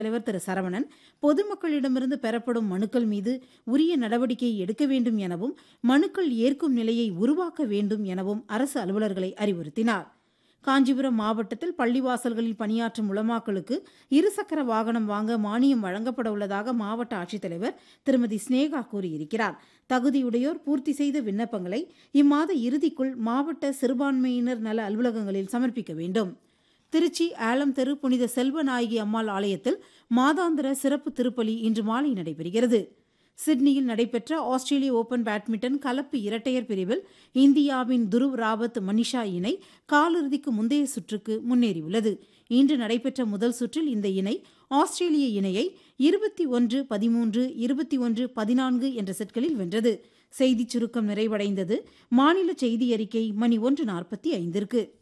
தலைவர் திரு சரவணன் பொதுமக்களிடமிருந்து பெறப்படும் மனுக்கள் மீது உரிய நடவடிக்கை எடுக்க வேண்டும் எனவும் மனுக்கள் ஏற்கும் நிலையை உருவாக்க வேண்டும் எனவும் அரசு அலுவலர்களை அறிவுறுத்தினார் காஞ்சிபுரம் மாவட்டத்தில் பள்ளிவாசல்களில் பணியாற்றும் உலமாக்களுக்கு இருசக்கர வாகனம் வாங்க மானியம் வழங்கப்பட உள்ளதாக மாவட்ட ஆட்சித்தலைவர் திருமதி ஸ்னேகா கூறியிருக்கிறார் தகுதியுடையோர் பூர்த்தி செய்த விண்ணப்பங்களை இம்மாத இறுதிக்குள் மாவட்ட சிறுபான்மையினர் நல அலுவலகங்களில் சமர்ப்பிக்க வேண்டும் திருச்சி ஆலம் தெரு புனித செல்வநாயகி அம்மாள் ஆலயத்தில் மாதாந்திர சிறப்பு திருப்பலி இன்று மாலை நடைபெறுகிறது சிட்னியில் நடைபெற்ற ஆஸ்திரேலிய ஓபன் பேட்மிண்டன் கலப்பு இரட்டையர் பிரிவில் இந்தியாவின் துருவ் ராவத் மனிஷா இணை காலிறுதிக்கு முந்தைய சுற்றுக்கு முன்னேறியுள்ளது இன்று நடைபெற்ற முதல் சுற்றில் இந்த இணை ஆஸ்திரேலிய இணையை இருபத்தி ஒன்று பதிமூன்று இருபத்தி ஒன்று பதினான்கு என்ற செட்களில் வென்றது செய்திச் சுருக்கம் நிறைவடைந்தது மாநில செய்தி அறிக்கை மணி ஒன்று நாற்பத்தி ஐந்திற்கு